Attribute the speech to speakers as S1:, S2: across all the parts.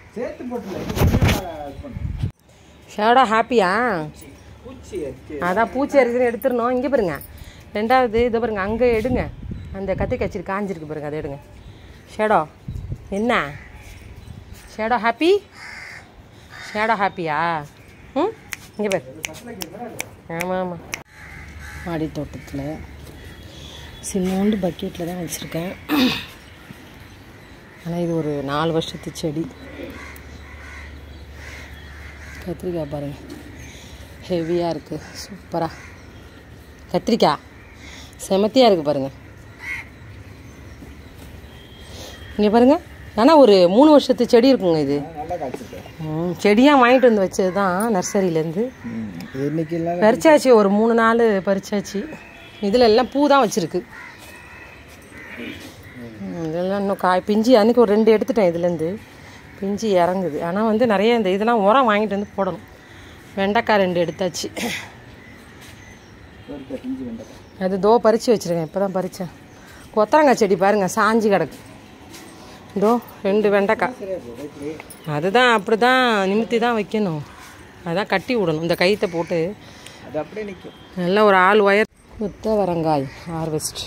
S1: சேர்த்து போட்டுல
S2: ஷேடா ஹாப்பியா
S1: பூச்சி அடிச்சு
S2: அதான் பூச்சி அரிக்குன்னு எடுத்துடணும் இங்கே பாருங்க ரெண்டாவது இதை பாருங்க அங்கே எடுங்க அந்த கத்தி கச்சிரு காஞ்சிருக்கு பாருங்க அதை எடுங்க ஷேடோ என்ன ஷேடோ ஹாப்பி ஷேடோ ஹாப்பியா ம் இங்கே பாரு ஆமாம் ஆமாம் மாடி தோட்டத்தில் சின்னோண்டு பக்கெட்டில் தான் வச்சுருக்கேன் ஆனால் இது ஒரு நாலு வருஷத்து செடி கத்திரிக்காய் பாருங்கள் ஹெவியாக இருக்குது சூப்பராக கத்திரிக்காய் செமத்தியாக இருக்குது பாருங்கள் இங்கே பாருங்கள் ஆனால் ஒரு மூணு வருஷத்து செடி இருக்குங்க இது
S1: நல்லா காய்ச்சிருக்கேன்
S2: ம், செடியாக வாங்கிட்டு வந்து வச்சது தான் நர்சரியிலேருந்து
S1: இன்னைக்கு எல்லாம்
S2: பறிச்சாச்சு ஒரு மூணு நாள் பறிச்சாச்சு இதில் எல்லாம் பூ தான் வச்சுருக்கு ம், இதெல்லாம் இன்னும் காய் பிஞ்சு அன்றைக்கி ஒரு ரெண்டு எடுத்துட்டேன் இதுலேருந்து பிஞ்சு இறங்குது ஆனால் வந்து நிறைய இந்த இதெல்லாம் உரம் வாங்கிட்டு வந்து போடணும் வெண்டைக்காய் ரெண்டு எடுத்தாச்சு
S1: ஒரு பிஞ்சு வெண்டைக்காய்
S2: அது தோ பறித்து வச்சுருக்கேன் இப்போ தான் பறித்தேன் கொத்தரங்காய் செடி பாருங்கள் சாஞ்சி கிடக்கு இதோ ரெண்டு வெண்டைக்காய்
S1: சரியா போகுது இப்படி
S2: அதுதான் அப்படி தான் நிமித்தி தான் வைக்கணும் அதான் கட்டி விடணும் இந்த கயித்தை போட்டு
S1: அது அப்படியே நிற்கும்
S2: நல்ல ஒரு ஆள் ஒயர் கொத்தவரங்காய் ஹார்வெஸ்ட்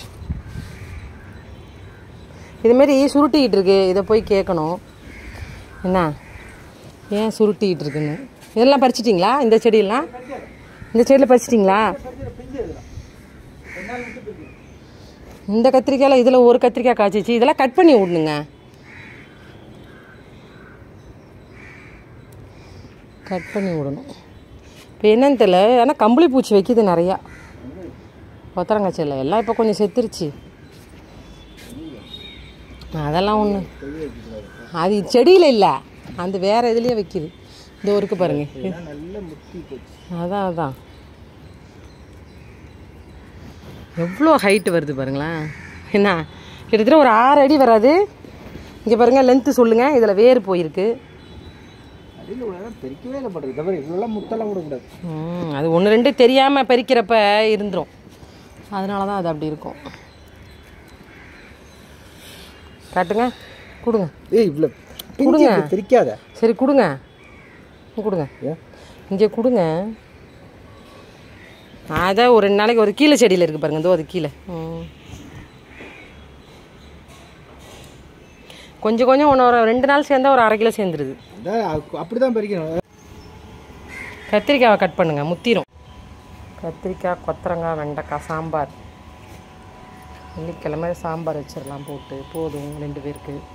S2: இதுமாரி சுருட்டிக்கிட்டு இருக்கு இதை போய் கேட்கணும் என்ன ஏன் சுருட்டிக்கிட்டு இருக்குன்னு இதெல்லாம் பறிச்சிட்டிங்களா இந்த செடியெல்லாம் இந்த செடியில் பறிச்சிட்டிங்களா
S1: பிஞ்சு இதெல்லாம் ரெண்டு நாள் விட்டு பிஞ்சு
S2: இந்த கத்திரிக்காயில் இதில் ஒரு கத்திரிக்காய் காய்ச்சிச்சு இதெல்லாம் கட் பண்ணி விடணுங்க கட் பண்ணி விடணும் இப்போ என்னன்னு தெரியல ஆனால் கம்பளி பூச்சி வைக்கிது நிறையா கொத்தரங்காய் செல்ல எல்லாம் இப்போ கொஞ்சம் செத்துருச்சு அதெல்லாம் ஒன்று அது செடியில் இல்லை அந்த வேறு இதுலேயே வைக்கிது இந்த இருக்கு பாருங்க
S1: இதெல்லாம் நல்லா முத்தி போச்சு
S2: அதான் அதான் எவ்வளோ ஹைட்டு வருது பாருங்களேன் என்ன கிட்டத்தட்ட ஒரு ஆறு அடி வராது இங்கே பாருங்கள் லென்த்து சொல்லுங்கள் இதில் வேர் போயிருக்கு
S1: அடியில் உள்ள பெருக்கவே இல்லை பண்ணுறது தவிர இவ்வளோலாம் முத்தெல்லாம் விடக்கூடாது
S2: ம், அது ஒன்று ரெண்டு தெரியாமல் பறிக்கிறப்ப இருந்துரும் அதனால தான் அது அப்படி இருக்கும் காட்டுங்க கொடுங்க
S1: ஏய் இவ்வளோ
S2: கொடுங்க.
S1: பிஞ்சு பிரிக்காத
S2: சரி கொடுங்க கொடுங்க
S1: ஏன்
S2: இங்கே கொடுங்க அதான் ஒரு ரெண்டு நாளைக்கு ஒரு கீழே செடியில் இருக்குது பாருங்க இதோ அது கீழே ம். கொஞ்சம் கொஞ்சம் ஒன்று ஒரு ரெண்டு நாள் சேர்ந்தா ஒரு அரை கிலோ சேர்ந்துருது
S1: அப்படி தான் பறிக்கணும்
S2: கத்திரிக்காவை கட் பண்ணுங்க முத்திரும் கத்திரிக்காய் கொத்தரங்காய் வெண்டைக்காய் சாம்பார் வெள்ளிக்கிழமை சாம்பார் வச்சிடலாம் போட்டு போதும் ரெண்டு பேருக்கு